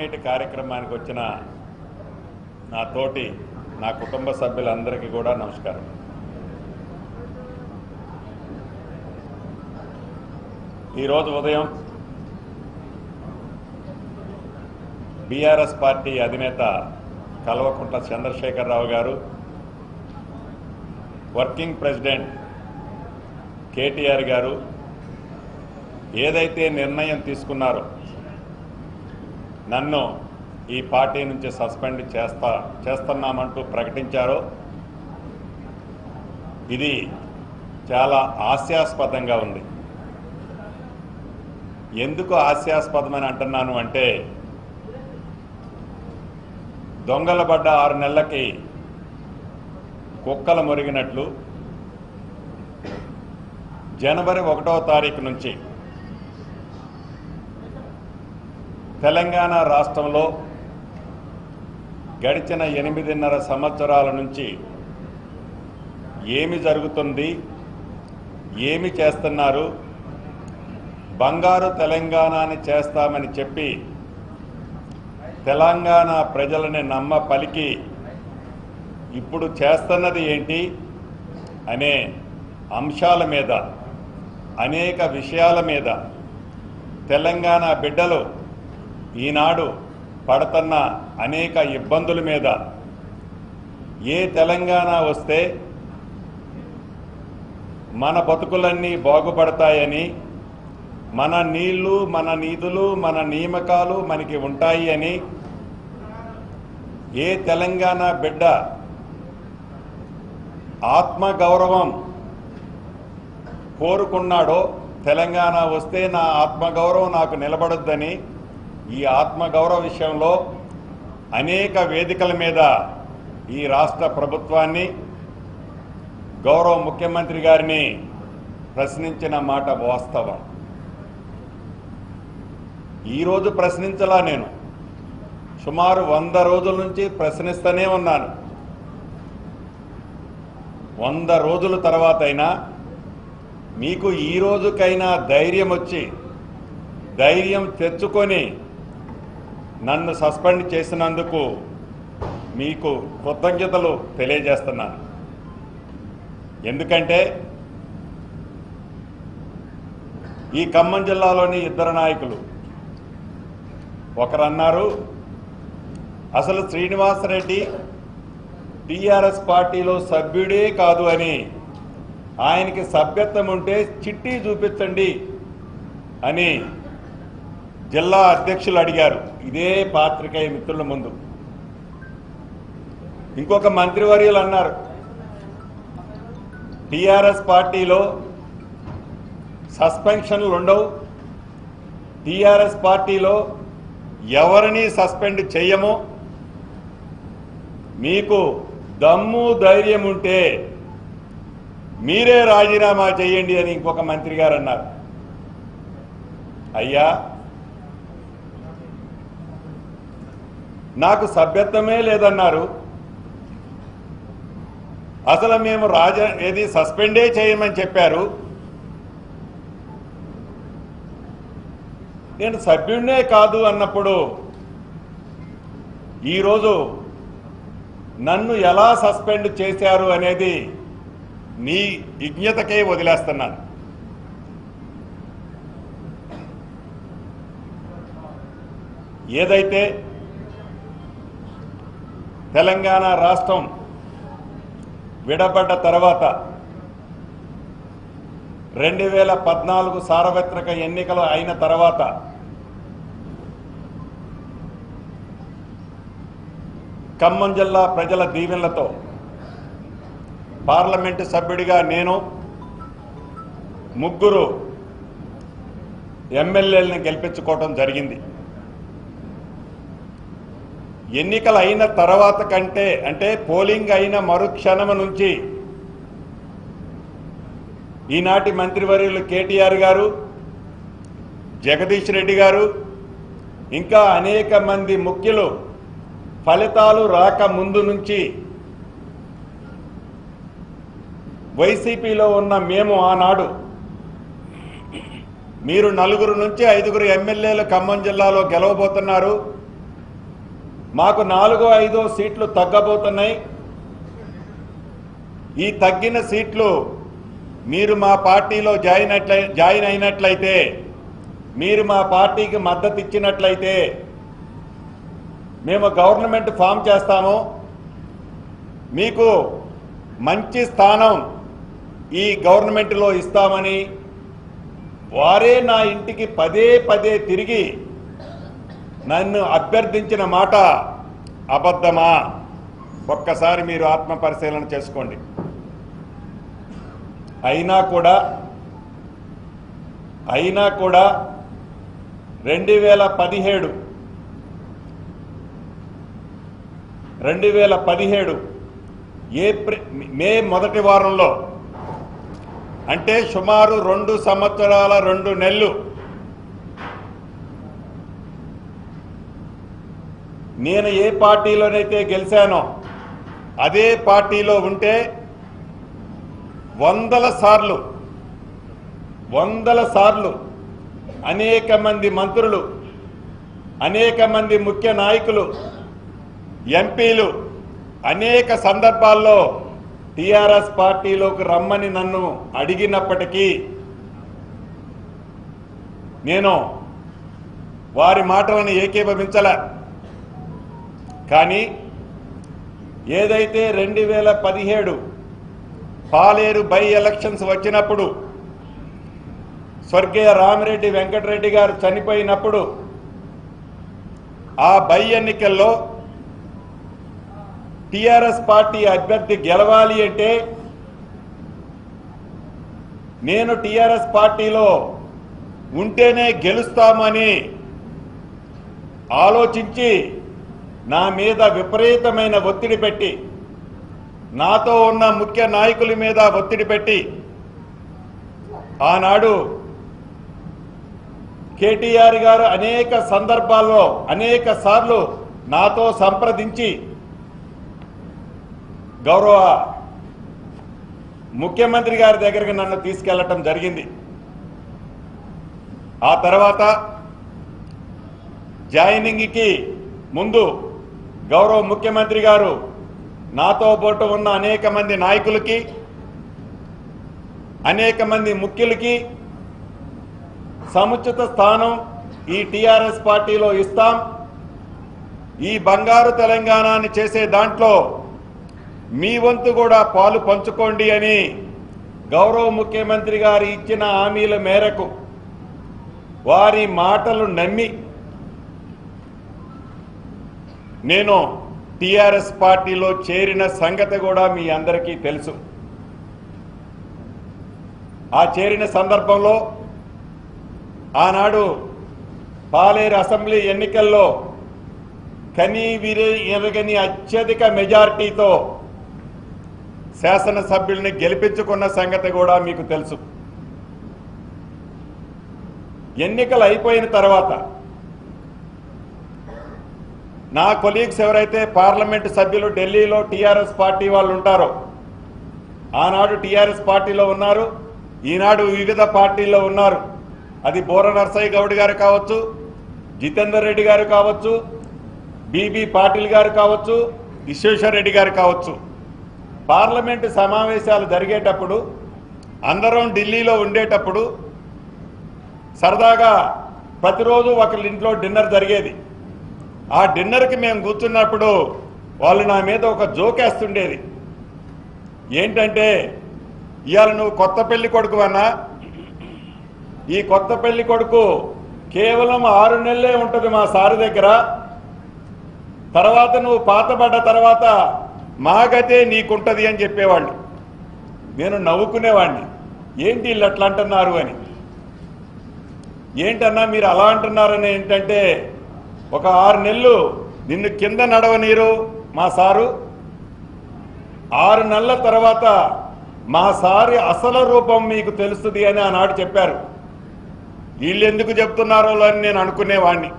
meet కార్యక్రమానికి వచ్చిన నా తోటి నా కుటుంబ సభ్యులందరికీ కూడా నమస్కారం ఈరోజు ఉదయం బీఆర్ఎస్ పార్టీ అధినేత కల్వకుంట్ల చంద్రశేఖరరావు గారు వర్కింగ్ ప్రెసిడెంట్ కేటీఆర్ గారు ఏదైతే నిర్ణయం తీసుకున్నారో నన్ను ఈ పార్టీ నుంచి సస్పెండ్ చేస్తా చేస్తున్నామంటూ ప్రకటించారో ఇది చాలా హాస్యాస్పదంగా ఉంది ఎందుకు హాస్యాస్పదమని అంటున్నాను అంటే దొంగల పడ్డ ఆరు నెలలకి కుక్కలు మురిగినట్లు జనవరి ఒకటో తారీఖు నుంచి తెలంగాణ రాష్ట్రంలో గడిచిన ఎనిమిదిన్నర సంవత్సరాల నుంచి ఏమి జరుగుతుంది ఏమి చేస్తున్నారు బంగారు తెలంగాణని చేస్తామని చెప్పి తెలంగాణ ప్రజలని నమ్మ పలికి ఇప్పుడు చేస్తున్నది ఏంటి అనే అంశాల మీద అనేక విషయాల మీద తెలంగాణ బిడ్డలు ఈనాడు పడుతున్న అనేక ఇబ్బందుల మీద ఏ తెలంగాణ వస్తే మన బతుకులన్నీ బాగుపడతాయని మన నీళ్లు మన నిధులు మన నియామకాలు మనకి ఉంటాయి అని ఏ తెలంగాణ బిడ్డ ఆత్మగౌరవం కోరుకున్నాడో తెలంగాణ వస్తే నా ఆత్మగౌరవం నాకు నిలబడొద్దని ఈ ఆత్మగౌరవ విషయంలో అనేక వేదికల మీద ఈ రాష్ట్ర ప్రభుత్వాన్ని గౌరవ ముఖ్యమంత్రి గారిని ప్రశ్నించిన మాట వాస్తవం ఈరోజు ప్రశ్నించలా నేను సుమారు వంద రోజుల నుంచి ప్రశ్నిస్తూనే ఉన్నాను వంద రోజుల తర్వాత అయినా మీకు ఈ రోజుకైనా ధైర్యం వచ్చి ధైర్యం తెచ్చుకొని నన్ను సస్పెండ్ చేసినందుకు మీకు కృతజ్ఞతలు తెలియజేస్తున్నాను ఎందుకంటే ఈ ఖమ్మం జిల్లాలోని ఇద్దరు నాయకులు ఒకరన్నారు అసలు శ్రీనివాసరెడ్డి టీఆర్ఎస్ పార్టీలో సభ్యుడే కాదు అని ఆయనకి సభ్యత్వం ఉంటే చిట్టి చూపించండి అని జిల్లా అధ్యక్షులు అడిగారు ఇదే పాత్రికేయ మిత్రుల ముందు ఇంకొక మంత్రివర్యులు అన్నారు టీఆర్ఎస్ పార్టీలో సస్పెన్షన్లు ఉండవు టీఆర్ఎస్ పార్టీలో ఎవరిని సస్పెండ్ చెయ్యము మీకు దమ్ము ధైర్యం ఉంటే మీరే రాజీనామా చేయండి అని ఇంకొక మంత్రి గారు అన్నారు అయ్యా నాకు సభ్యత్వమే లేదన్నారు అసలు మేము రాజ ఏది సస్పెండే చేయమని చెప్పారు నేను సభ్యుడినే కాదు అన్నప్పుడు ఈరోజు నన్ను ఎలా సస్పెండ్ చేశారు అనేది నీ విజ్ఞతకే వదిలేస్తున్నాను ఏదైతే తెలంగాణ రాష్ట్రం విడబడ్డ తర్వాత రెండు వేల పద్నాలుగు సార్వత్రిక ఎన్నికలు అయిన తర్వాత ఖమ్మం జిల్లా ప్రజల దీవెనలతో పార్లమెంటు సభ్యుడిగా నేను ముగ్గురు ఎమ్మెల్యేలను గెలిపించుకోవటం జరిగింది ఎన్నికలు అయిన తర్వాత కంటే అంటే పోలింగ్ అయిన మరుక్షణం నుంచి ఈనాటి మంత్రివర్యులు కేటీఆర్ గారు జగదీష్ రెడ్డి గారు ఇంకా అనేక మంది ముఖ్యులు ఫలితాలు రాక ముందు నుంచి వైసీపీలో ఉన్న మేము ఆనాడు మీరు నలుగురు నుంచి ఐదుగురు ఎమ్మెల్యేలు ఖమ్మం జిల్లాలో గెలవబోతున్నారు మాకు నాలుగో ఐదో సీట్లు తగ్గబోతున్నాయి ఈ తగ్గిన సీట్లు మీరు మా పార్టీలో జాయిన్ అట్లై జాయిన్ అయినట్లయితే మీరు మా పార్టీకి మద్దతు ఇచ్చినట్లయితే మేము గవర్నమెంట్ ఫామ్ చేస్తాము మీకు మంచి స్థానం ఈ గవర్నమెంట్లో ఇస్తామని వారే నా ఇంటికి పదే పదే తిరిగి నన్ను అభ్యర్థించిన మాట అబద్ధమా ఒక్కసారి మీరు ఆత్మ పరిశీలన చేసుకోండి అయినా కూడా అయినా కూడా రెండు వేల పదిహేడు రెండు వేల పదిహేడు ఏప్రిల్ మే మొదటి వారంలో అంటే సుమారు రెండు సంవత్సరాల రెండు నెలలు నేను ఏ పార్టీలోనైతే గెలిచానో అదే పార్టీలో ఉంటే వందల సార్లు వందల సార్లు అనేక మంది మంత్రులు అనేక మంది ముఖ్య నాయకులు ఎంపీలు అనేక సందర్భాల్లో టిఆర్ఎస్ పార్టీలోకి రమ్మని నన్ను అడిగినప్పటికీ నేను వారి మాటలను ఏకీభవించలే కానీ ఏదైతే రెండు వేల పదిహేడు పాలేరు బై ఎలక్షన్స్ వచ్చినప్పుడు స్వర్గీయ రామిరెడ్డి వెంకటరెడ్డి గారు చనిపోయినప్పుడు ఆ బై ఎన్నికల్లో టిఆర్ఎస్ పార్టీ అభ్యర్థి గెలవాలి అంటే నేను టిఆర్ఎస్ పార్టీలో ఉంటేనే గెలుస్తామని ఆలోచించి నా మీద విపరీతమైన ఒత్తిడి పెట్టి నాతో ఉన్న ముఖ్య నాయకుల మీద ఒత్తిడి పెట్టి ఆనాడు కేటీఆర్ గారు అనేక సందర్భాల్లో అనేక సార్లు నాతో సంప్రదించి గౌరవ ముఖ్యమంత్రి గారి దగ్గరికి నన్ను తీసుకెళ్లటం జరిగింది ఆ తర్వాత జాయినింగ్కి ముందు గౌరవ ముఖ్యమంత్రి గారు నాతో పాటు ఉన్న అనేక మంది నాయకులకి అనేక మంది ముఖ్యులకి సముచిత స్థానం ఈ టిఆర్ఎస్ పార్టీలో ఇస్తాం ఈ బంగారు తెలంగాణని చేసే దాంట్లో మీ వంతు కూడా పాలు పంచుకోండి అని గౌరవ ముఖ్యమంత్రి గారు ఇచ్చిన హామీల మేరకు వారి మాటలు నమ్మి నేను టిఆర్ఎస్ పార్టీలో చేరిన సంగతి కూడా మీ అందరికీ తెలుసు ఆ చేరిన సందర్భంలో ఆనాడు పాలేరు అసెంబ్లీ ఎన్నికల్లో కనీ విరే ఎరగని అత్యధిక మెజార్టీతో శాసనసభ్యుల్ని గెలిపించుకున్న సంగతి కూడా మీకు తెలుసు ఎన్నికలు అయిపోయిన తర్వాత నా కొలీగ్స్ ఎవరైతే పార్లమెంటు సభ్యులు ఢిల్లీలో టీఆర్ఎస్ పార్టీ వాళ్ళు ఉంటారో ఆనాడు టీఆర్ఎస్ పార్టీలో ఉన్నారు ఈనాడు వివిధ పార్టీల్లో ఉన్నారు అది బోర నర్సయ్య గౌడ్ గారు కావచ్చు జితేందర్ రెడ్డి గారు కావచ్చు బీబీ పాటిల్ గారు కావచ్చు విశ్వేశ్వర రెడ్డి గారు కావచ్చు పార్లమెంటు సమావేశాలు జరిగేటప్పుడు అందరం ఢిల్లీలో ఉండేటప్పుడు సరదాగా ప్రతిరోజు ఒకళ్ళ ఇంట్లో డిన్నర్ జరిగేది ఆ డిన్నర్కి మేము కూర్చున్నప్పుడు వాళ్ళు నా మీద ఒక జోకేస్తుండేది ఏంటంటే ఇవాళ నువ్వు కొత్త పెళ్లి కొడుకు అన్నా ఈ కొత్త పెళ్లి కొడుకు కేవలం ఆరు నెలలే ఉంటుంది మా సారు దగ్గర తర్వాత నువ్వు పాతబడ్డ తర్వాత మా గతే నీకుంటది అని చెప్పేవాళ్ళు నేను నవ్వుకునేవాడిని ఏంటి వీళ్ళు అట్లా అంటున్నారు అని ఏంటన్నా మీరు అలా అంటున్నారని ఏంటంటే ఒక ఆరు నెలలు నిన్ను కింద నడవనీరు మా సారు ఆరు నెలల తర్వాత మా సారి అసలు రూపం మీకు తెలుస్తుంది అని ఆనాడు చెప్పారు వీళ్ళు ఎందుకు చెప్తున్నారో అని నేను అనుకునేవాడిని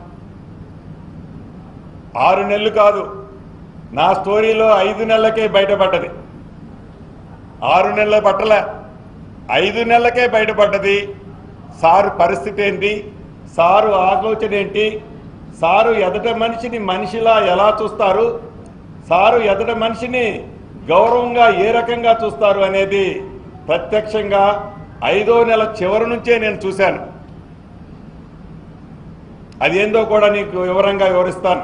ఆరు నెలలు కాదు నా స్టోరీలో ఐదు నెలలకే బయటపడ్డది ఆరు నెలల పట్టలే ఐదు నెలలకే బయటపడ్డది సారు పరిస్థితి ఏంటి సారు ఆలోచన ఏంటి సారు ఎదట మనిషిని మనిషిలా ఎలా చూస్తారు సారు ఎదట మనిషిని గౌరవంగా ఏ రకంగా చూస్తారు అనేది ప్రత్యక్షంగా ఐదో నెల చివరి నుంచే నేను చూశాను అదేందో కూడా నీకు వివరంగా వివరిస్తాను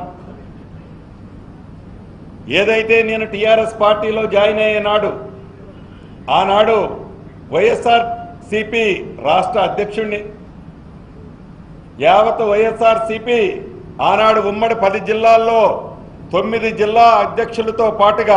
ఏదైతే నేను టీఆర్ఎస్ పార్టీలో జాయిన్ అయ్యే నాడు ఆనాడు వైఎస్ఆర్ సిపి రాష్ట్ర అధ్యక్షుణ్ణి యావత్ వైఎస్ఆర్ సిపి ఆనాడు ఉమ్మడి పది జిల్లాల్లో తొమ్మిది జిల్లా అధ్యక్షులతో పాటుగా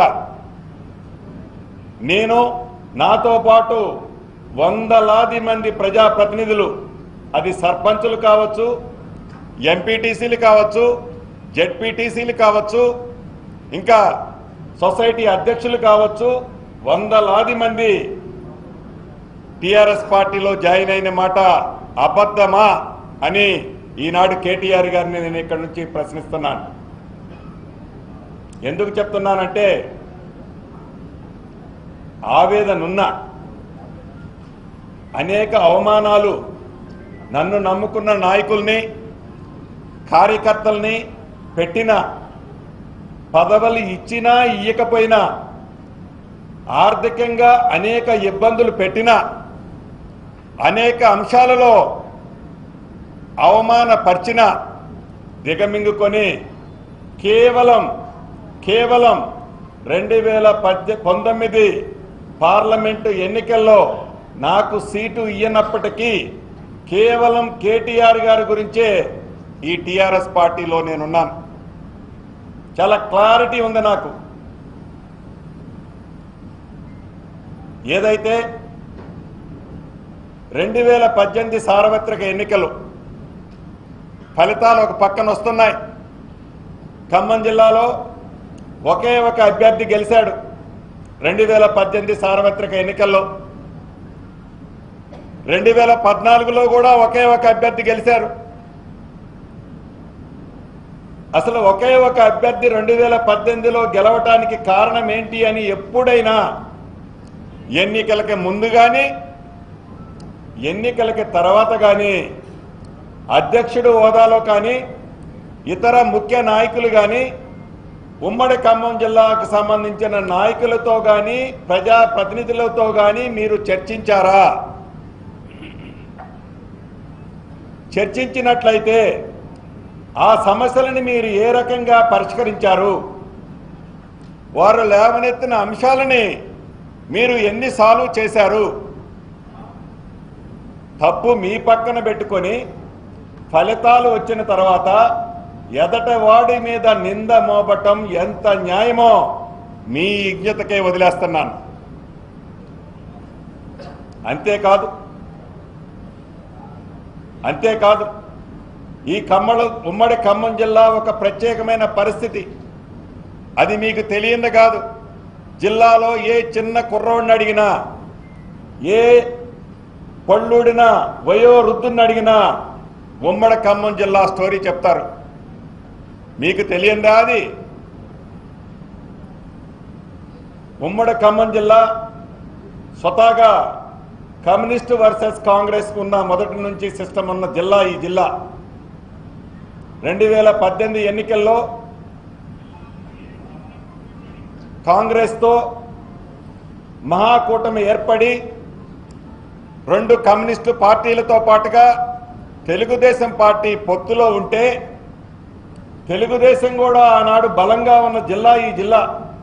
నేను నాతో పాటు వందలాది మంది ప్రజాప్రతినిధులు అది సర్పంచులు కావచ్చు ఎంపీటీసీలు కావచ్చు జెడ్పీటీసీలు కావచ్చు ఇంకా సొసైటీ అధ్యక్షులు కావచ్చు వందలాది మంది టిఆర్ఎస్ పార్టీలో జాయిన్ అయిన మాట అబద్ధమా అని ఈనాడు కేటీఆర్ గారిని నేను ఇక్కడి నుంచి ప్రశ్నిస్తున్నాను ఎందుకు చెప్తున్నానంటే ఆవేదన ఉన్న అనేక అవమానాలు నన్ను నమ్ముకున్న నాయకుల్ని కార్యకర్తల్ని పెట్టిన పదవులు ఇచ్చినా ఇయ్యకపోయినా ఆర్థికంగా అనేక ఇబ్బందులు పెట్టినా అనేక అంశాలలో అవమానపరిచిన దిగమింగుకొని కేవలం కేవలం రెండు వేల పద్దె పంతొమ్మిది పార్లమెంటు ఎన్నికల్లో నాకు సీటు ఇయ్యనప్పటికీ కేవలం కేటీఆర్ గారి గురించే ఈ టీఆర్ఎస్ పార్టీలో నేనున్నాను చాలా క్లారిటీ ఉంది నాకు ఏదైతే రెండు వేల పద్దెనిమిది సార్వత్రిక ఎన్నికలు ఫలితాలు ఒక పక్కన వస్తున్నాయి ఖమ్మం జిల్లాలో ఒకే ఒక అభ్యర్థి గెలిచాడు రెండు వేల పద్దెనిమిది సార్వత్రిక ఎన్నికల్లో రెండు వేల పద్నాలుగులో కూడా ఒకే ఒక అభ్యర్థి గెలిచారు అసలు ఒకే ఒక అభ్యర్థి రెండు వేల పద్దెనిమిదిలో గెలవటానికి కారణం ఏంటి అని ఎప్పుడైనా ఎన్నికలకి ముందు కానీ ఎన్నికలకి తర్వాత కానీ అధ్యక్షుడు హోదాలో కానీ ఇతర ముఖ్య నాయకులు కానీ ఉమ్మడి ఖమ్మం జిల్లాకు సంబంధించిన నాయకులతో కానీ ప్రజా ప్రతినిధులతో కానీ మీరు చర్చించారా చర్చించినట్లయితే ఆ సమస్యలను మీరు ఏ రకంగా పరిష్కరించారు వారు లేవనెత్తిన అంశాలని మీరు ఎన్నిసార్లు చేశారు తప్పు మీ పక్కన పెట్టుకొని ఫలితాలు వచ్చిన తర్వాత ఎదట వాడి మీద నింద మోపటం ఎంత న్యాయమో మీ విజ్ఞతకే వదిలేస్తున్నాను అంతేకాదు అంతేకాదు ఈ కమ్మల ఉమ్మడి ఖమ్మం జిల్లా ఒక ప్రత్యేకమైన పరిస్థితి అది మీకు తెలియంది కాదు జిల్లాలో ఏ చిన్న కుర్రోడిని అడిగినా ఏ పళ్ళుడిన వయో వృద్ధుని అడిగినా ఉమ్మడి ఖమ్మం జిల్లా స్టోరీ చెప్తారు మీకు తెలియందా అది ఉమ్మడి ఖమ్మం జిల్లా స్వతహాగా కమ్యూనిస్టు వర్సెస్ కాంగ్రెస్ ఉన్న మొదటి నుంచి సిస్టమ్ ఉన్న జిల్లా ఈ జిల్లా రెండు వేల పద్దెనిమిది ఎన్నికల్లో కాంగ్రెస్తో మహాకూటమి ఏర్పడి రెండు కమ్యూనిస్టు పార్టీలతో పాటుగా తెలుగుదేశం పార్టీ పొత్తులో ఉంటే తెలుగుదేశం కూడా ఆనాడు బలంగా ఉన్న జిల్లా ఈ జిల్లా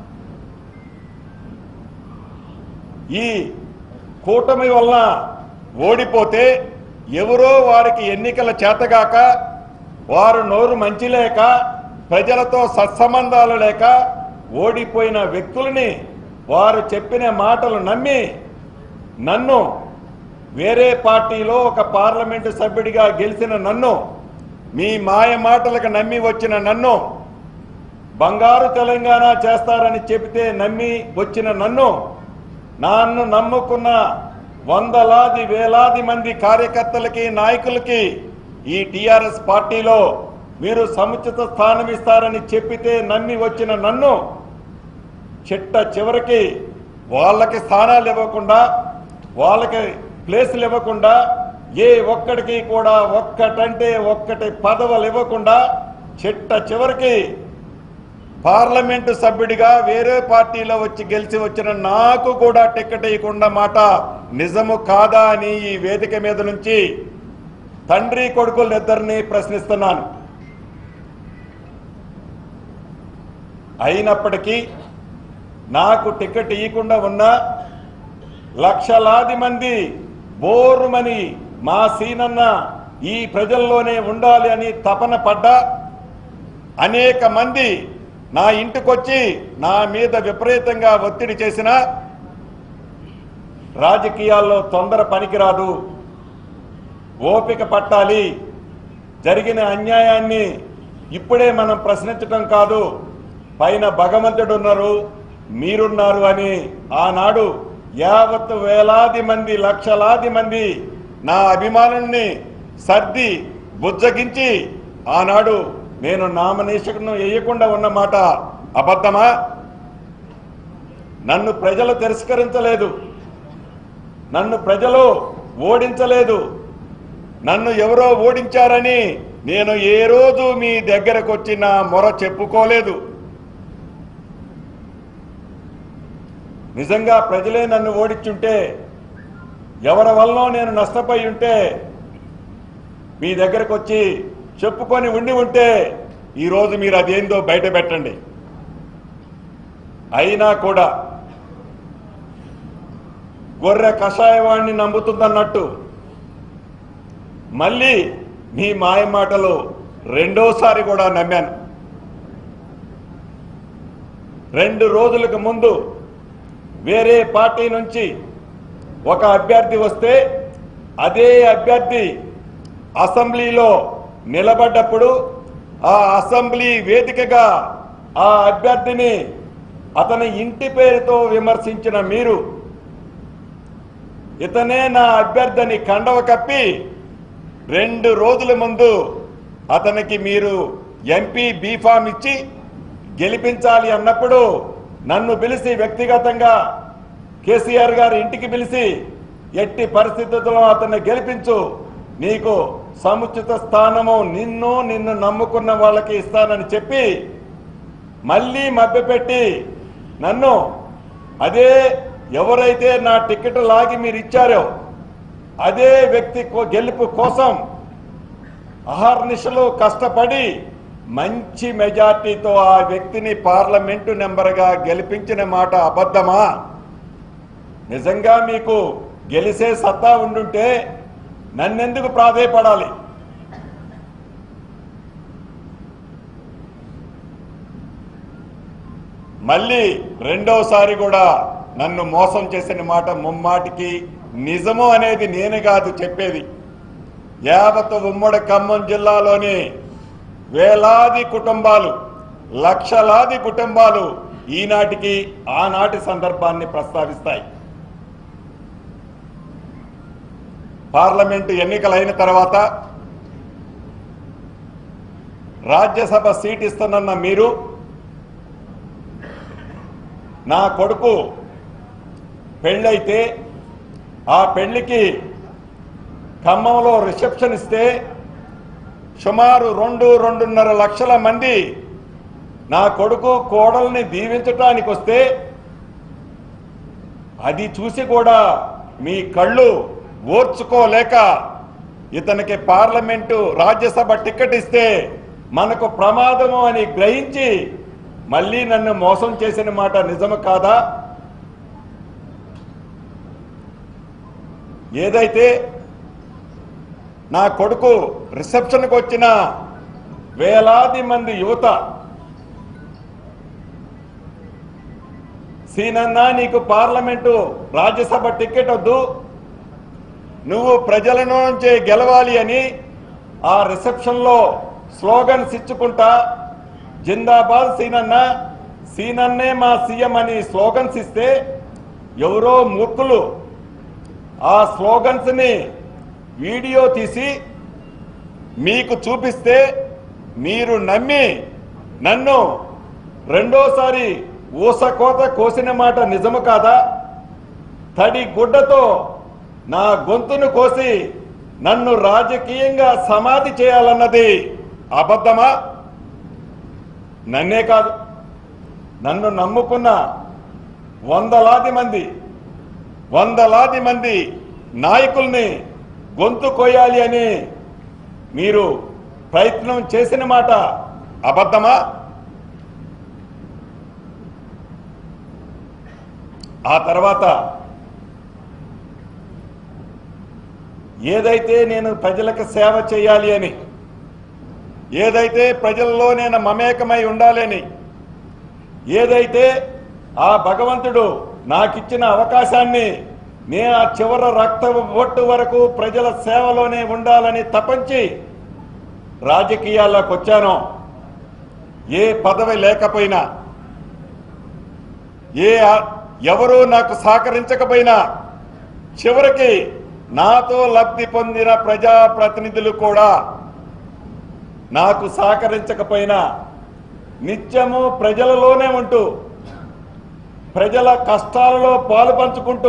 ఈ కూటమి వలన ఓడిపోతే ఎవరో వారికి ఎన్నికల చేతగాక వారు నోరు మంచి లేక ప్రజలతో సత్సంబంధాలు లేక ఓడిపోయిన వ్యక్తులని వారు చెప్పిన మాటలు నమ్మి నన్ను వేరే పార్టీలో ఒక పార్లమెంటు సభ్యుడిగా గెలిచిన నన్ను మీ మాయ మాటలకు నమ్మి వచ్చిన నన్ను బంగారు తెలంగాణ చేస్తారని చెబితే నమ్మి వచ్చిన నన్ను నన్ను నమ్ముకున్న వందలాది వేలాది మంది కార్యకర్తలకి నాయకులకి ఈ టిఆర్ఎస్ పార్టీలో మీరు సముచిత స్థానం ఇస్తారని చెప్పితే నమ్మి వచ్చిన నన్ను చిట్ట చివరికి వాళ్ళకి స్థానాలు ఇవ్వకుండా వాళ్ళకి ప్లేసులు ఇవ్వకుండా ఏ ఒక్కడికి కూడా ఒక్కటంటే ఒక్కటి పదవులు ఇవ్వకుండా చిట్ట చివరికి పార్లమెంటు సభ్యుడిగా వేరే పార్టీలో వచ్చి గెలిచి వచ్చిన నాకు కూడా టికెట్ ఇవ్వకుండా మాట నిజము కాదా అని ఈ వేదిక మీద నుంచి తండ్రి కొడుకులనిద్దరినీ ప్రశ్నిస్తున్నాను అయినప్పటికీ నాకు టికెట్ ఇవ్వకుండా ఉన్నా లక్షలాది మంది బోరుమని మా సీనన్న ఈ ప్రజల్లోనే ఉండాలి అని తపన పడ్డా అనేక మంది నా ఇంటికొచ్చి నా మీద విపరీతంగా ఒత్తిడి చేసిన రాజకీయాల్లో తొందర పనికిరాదు ఓపిక పట్టాలి జరిగిన అన్యాయాన్ని ఇప్పుడే మనం ప్రశ్నించటం కాదు పైన భగవంతుడు ఉన్నారు మీరున్నారు అని ఆనాడు యావత్ వేలాది మంది లక్షలాది మంది నా అభిమానుల్ని సర్ది బుజ్జగించి ఆనాడు నేను నామినేషన్ వేయకుండా ఉన్నమాట అబద్ధమా నన్ను ప్రజలు తిరస్కరించలేదు నన్ను ప్రజలు ఓడించలేదు నన్ను ఎవరో ఓడించారని నేను ఏ రోజు మీ దగ్గరకు వచ్చి నా మొర చెప్పుకోలేదు నిజంగా ప్రజలే నన్ను ఓడించుంటే ఎవరి వల్ల నేను నష్టపోయి ఉంటే మీ దగ్గరకు వచ్చి చెప్పుకొని ఉండి ఉంటే ఈరోజు మీరు అదేందో బయట పెట్టండి అయినా కూడా గొర్రె కషాయవాణ్ణి నమ్ముతుందన్నట్టు మళ్ళీ మీ మాయ మాటలు రెండోసారి కూడా నమ్మాను రెండు రోజులకు ముందు వేరే పార్టీ నుంచి ఒక అభ్యర్థి వస్తే అదే అభ్యర్థి అసెంబ్లీలో నిలబడ్డప్పుడు ఆ అసెంబ్లీ వేదికగా ఆ అభ్యర్థిని అతని ఇంటి పేరుతో విమర్శించిన మీరు ఇతనే నా అభ్యర్థిని కండవ కప్పి రెండు రోజుల ముందు అతనికి మీరు ఎంపీ బీఫామ్ ఇచ్చి గెలిపించాలి అన్నప్పుడు నన్ను పిలిచి వ్యక్తిగతంగా కేసీఆర్ గారి ఇంటికి పిలిచి ఎట్టి పరిస్థితుల్లో అతన్ని గెలిపించు నీకు సముచిత స్థానము నిన్ను నిన్ను నమ్ముకున్న వాళ్ళకి ఇస్తానని చెప్పి మళ్ళీ మభ్యపెట్టి నన్ను అదే ఎవరైతే నా టికెట్ లాగి మీరు ఇచ్చారో అదే వ్యక్తి కో- గెలుపు కోసం అహర్నిశలు కష్టపడి మంచి మెజార్టీతో ఆ వ్యక్తిని పార్లమెంటు నెంబర్గా గెలిపించిన మాట అబద్ధమా నిజంగా మీకు గెలిసే సత్తా ఉండుంటే నన్నెందుకు ప్రాధేయపడాలి మళ్ళీ రెండోసారి కూడా నన్ను మోసం చేసిన మాట ముమ్మాటికి నిజము అనేది నేను కాదు చెప్పేది యావత్ ఉమ్మడి ఖమ్మం జిల్లాలోని వేలాది కుటుంబాలు లక్షలాది కుటుంబాలు ఈనాటికి ఆనాటి సందర్భాన్ని ప్రస్తావిస్తాయి పార్లమెంటు ఎన్నికలైన తర్వాత రాజ్యసభ సీట్ ఇస్తానన్న మీరు నా కొడుకు పెళ్ళైతే ఆ పెళ్లికి ఖమ్మంలో రిసెప్షన్ ఇస్తే సుమారు రెండు రెండున్నర లక్షల మంది నా కొడుకు కోడల్ని దీవించటానికి వస్తే అది చూసి కూడా మీ కళ్ళు ఓర్చుకోలేక ఇతనికి పార్లమెంటు రాజ్యసభ టికెట్ ఇస్తే మనకు ప్రమాదము అని గ్రహించి మళ్ళీ నన్ను మోసం చేసిన మాట నిజము కాదా ఏదైతే నా కొడుకు రిసెప్షన్కి వచ్చిన వేలాది మంది యువత సీనన్న నీకు పార్లమెంటు రాజ్యసభ టికెట్ వద్దు నువ్వు ప్రజల నుంచే గెలవాలి అని ఆ రిసెప్షన్లో స్లోగన్స్ ఇచ్చుకుంటా జిందాబాద్ సీనన్న సీనన్నే మా సీఎం అని స్లోగన్స్ ఇస్తే ఎవరో మూర్ఖులు ఆ స్లోగన్స్ ని వీడియో తీసి మీకు చూపిస్తే మీరు నమ్మి నన్ను రెండోసారి ఊసకోత కోసిన మాట నిజము కాదా తడి గుడ్డతో నా గొంతును కోసి నన్ను రాజకీయంగా సమాధి చేయాలన్నది అబద్ధమా నన్నే కాదు నన్ను నమ్ముకున్న వందలాది మంది వందలాది మంది నాయకుల్ని గొంతు కోయాలి అని మీరు ప్రయత్నం చేసిన మాట అబద్ధమా ఆ తర్వాత ఏదైతే నేను ప్రజలకు సేవ చేయాలి అని ఏదైతే ప్రజల్లో నేను మమేకమై ఉండాలని ఏదైతే ఆ భగవంతుడు నాకిచ్చిన అవకాశాన్ని నే ఆ చివరి రక్త బొట్టు వరకు ప్రజల సేవలోనే ఉండాలని తపంచి రాజకీయాల్లోకి వచ్చానో ఏ పదవి లేకపోయినా ఏ ఆ- ఎవరూ నాకు సహకరించకపోయినా చివరికి నాతో లబ్ధి పొందిన ప్రజాప్రతినిధులు కూడా నాకు సహకరించకపోయినా నిత్యము ప్రజలలోనే ఉంటూ ప్రజల కష్టాలలో పాలు పంచుకుంటూ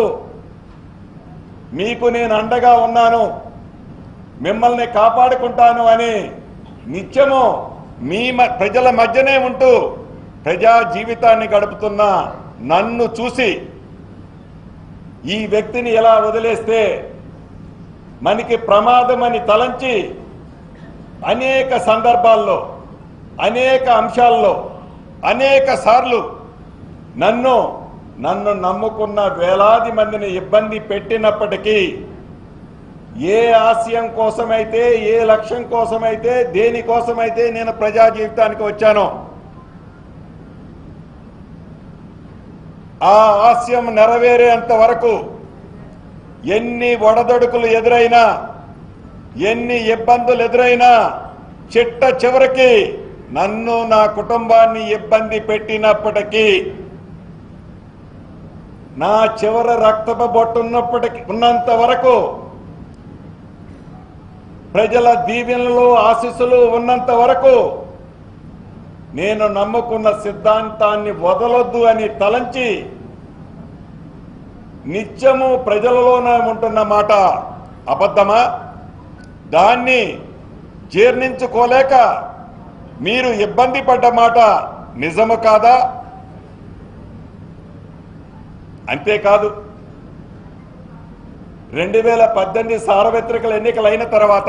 మీకు నేను అండగా ఉన్నాను మిమ్మల్ని కాపాడుకుంటాను అని నిత్యము మీ మ- ప్రజల మధ్యనే ఉంటూ ప్రజా జీవితాన్ని గడుపుతున్న నన్ను చూసి ఈ వ్యక్తిని ఎలా వదిలేస్తే మనకి ప్రమాదమని తలంచి అనేక సందర్భాల్లో అనేక అంశాల్లో అనేక సార్లు నన్ను నన్ను నమ్ముకున్న వేలాది మందిని ఇబ్బంది పెట్టినప్పటికీ ఏ ఆశయం కోసమైతే ఏ లక్ష్యం కోసమైతే దేనికోసమైతే నేను ప్రజా జీవితానికి వచ్చానో ఆ ఆశయం నెరవేరేంత వరకు ఎన్ని ఒడదొడుకులు ఎదురైనా ఎన్ని ఇబ్బందులు ఎదురైనా చిట్ట చివరికి నన్ను నా కుటుంబాన్ని ఇబ్బంది పెట్టినప్పటికీ నా చివర రక్తపు బొట్టు ఉన్నప్పటికీ ఉన్నంత వరకు ప్రజల దీవెనలు ఆశీస్సులు ఉన్నంత వరకు నేను నమ్ముకున్న సిద్ధాంతాన్ని వదలొద్దు అని తలంచి నిత్యము ప్రజలలోనే ఉంటున్న మాట అబద్ధమా దాన్ని జీర్ణించుకోలేక మీరు ఇబ్బంది పడ్డ మాట నిజము కాదా అంతేకాదు రెండు వేల పద్దెనిమిది సార్వత్రికల ఎన్నికలైన తర్వాత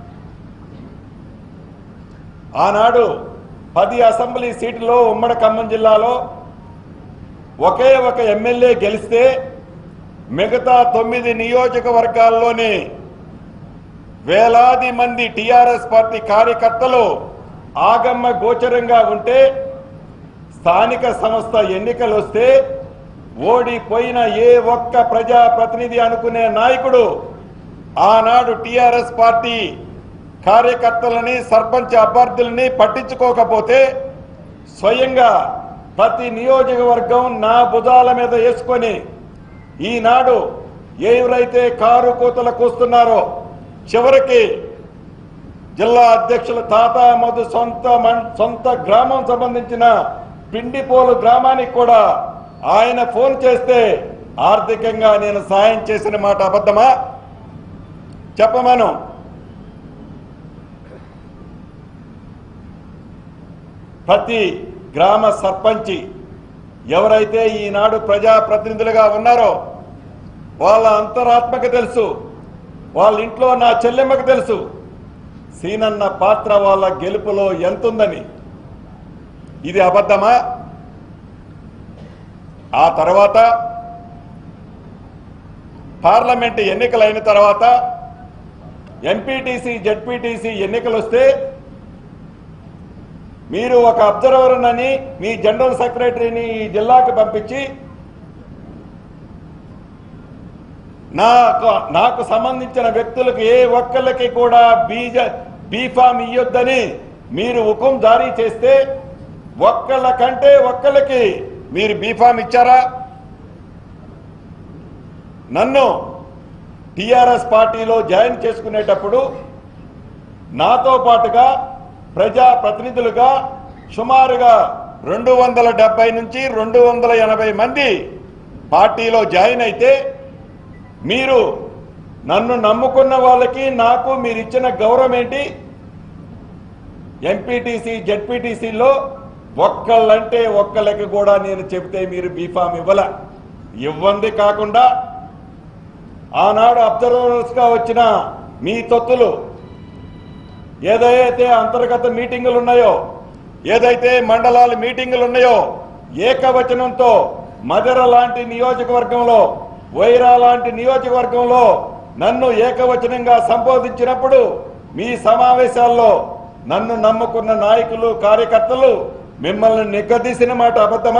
ఆనాడు పది అసెంబ్లీ సీటులో ఉమ్మడి ఖమ్మం జిల్లాలో ఒకే ఒక ఎమ్మెల్యే గెలిస్తే మిగతా తొమ్మిది నియోజకవర్గాల్లోని వేలాది మంది టిఆర్ఎస్ పార్టీ కార్యకర్తలు ఆగమ్మ గోచరంగా ఉంటే స్థానిక సంస్థ ఎన్నికలు వస్తే ఓడిపోయిన ఏ ఒక్క ప్రజా ప్రతినిధి అనుకునే నాయకుడు ఆనాడు టిఆర్ఎస్ పార్టీ కార్యకర్తలని సర్పంచ్ అభ్యర్థులని పట్టించుకోకపోతే స్వయంగా ప్రతి నియోజకవర్గం నా భుజాల మీద వేసుకొని ఈనాడు ఎవరైతే కారు కూతలు కూస్తున్నారో చివరికి జిల్లా అధ్యక్షుల తాత మధు సొంత మన్- సొంత గ్రామం సంబంధించిన పిండిపోలు గ్రామానికి కూడా ఆయన ఫోన్ చేస్తే ఆర్థికంగా నేను సాయం చేసిన మాట అబద్ధమా చెప్పమను ప్రతి గ్రామ సర్పంచి ఎవరైతే ఈనాడు ప్రజాప్రతినిధులుగా ఉన్నారో వాళ్ళ అంతరాత్మకు తెలుసు వాళ్ళ ఇంట్లో నా చెల్లెమ్మకు తెలుసు సీనన్న పాత్ర వాళ్ళ గెలుపులో ఎంతుందని ఇది అబద్ధమా ఆ తర్వాత పార్లమెంట్ ఎన్నికలైన తర్వాత ఎంపీటీసీ జడ్పీటీసీ ఎన్నికలు వస్తే మీరు ఒక అబ్జర్వర్ అని మీ జనరల్ సెక్రటరీని ఈ జిల్లాకు పంపించి నాకు నాకు సంబంధించిన వ్యక్తులకు ఏ ఒక్కళ్ళకి కూడా బీజ బీఫామ్ ఇయ్యొద్దని మీరు హుకుం జారీ చేస్తే ఒక్కళ్ళ కంటే ఒక్కళ్ళకి మీరు బీఫామ్ ఇచ్చారా నన్ను టిఆర్ఎస్ పార్టీలో జాయిన్ చేసుకునేటప్పుడు నాతో పాటుగా ప్రజా ప్రతినిధులుగా సుమారుగా రెండు వందల డెబ్బై నుంచి రెండు వందల ఎనభై మంది పార్టీలో జాయిన్ అయితే మీరు నన్ను నమ్ముకున్న వాళ్ళకి నాకు మీరు ఇచ్చిన గౌరవం ఏంటి ఎంపీటీసీ జెడ్పీటీసీలో ఒక్కళ్ళంటే ఒక్కళ్ళకి కూడా నేను చెబితే మీరు బీఫామ్ ఇవ్వల ఇవ్వంది కాకుండా ఆనాడు అబ్జర్వర్స్ గా వచ్చిన మీ తొత్తులు ఏదైతే అంతర్గత మీటింగులు ఉన్నాయో ఏదైతే మండలాల మీటింగులు ఉన్నాయో ఏకవచనంతో మదర లాంటి నియోజకవర్గంలో వైరా లాంటి నియోజకవర్గంలో నన్ను ఏకవచనంగా సంబోధించినప్పుడు మీ సమావేశాల్లో నన్ను నమ్ముకున్న నాయకులు కార్యకర్తలు మిమ్మల్ని నిగ్గదీసిన మాట అబద్ధమా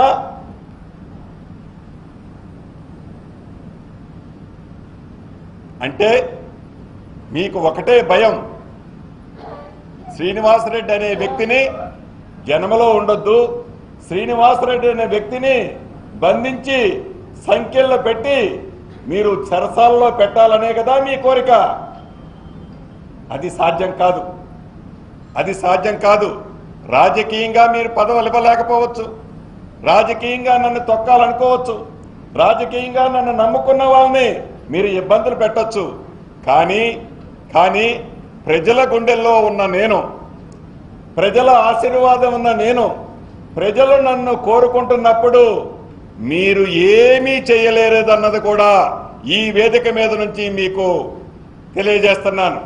అంటే మీకు ఒకటే భయం శ్రీనివాసరెడ్డి అనే వ్యక్తిని జన్మలో ఉండొద్దు శ్రీనివాసరెడ్డి అనే వ్యక్తిని బంధించి సంఖ్యల్లో పెట్టి మీరు చెరసాల్లో పెట్టాలనే కదా మీ కోరిక అది సాధ్యం కాదు అది సాధ్యం కాదు రాజకీయంగా మీరు పదవులు ఇవ్వలేకపోవచ్చు రాజకీయంగా నన్ను తొక్కాలనుకోవచ్చు రాజకీయంగా నన్ను నమ్ముకున్న వాళ్ళని మీరు ఇబ్బందులు పెట్టొచ్చు కానీ కానీ ప్రజల గుండెల్లో ఉన్న నేను ప్రజల ఆశీర్వాదం ఉన్న నేను ప్రజలు నన్ను కోరుకుంటున్నప్పుడు మీరు ఏమీ చేయలేరదన్నది కూడా ఈ వేదిక మీద నుంచి మీకు తెలియజేస్తున్నాను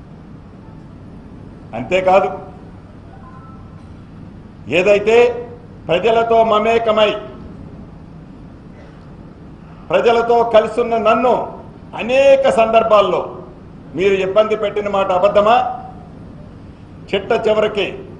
అంతేకాదు ఏదైతే ప్రజలతో మమేకమై ప్రజలతో కలిసున్న నన్ను అనేక సందర్భాల్లో మీరు ఇబ్బంది పెట్టిన మాట అబద్ధమా చిట్ట చివరికి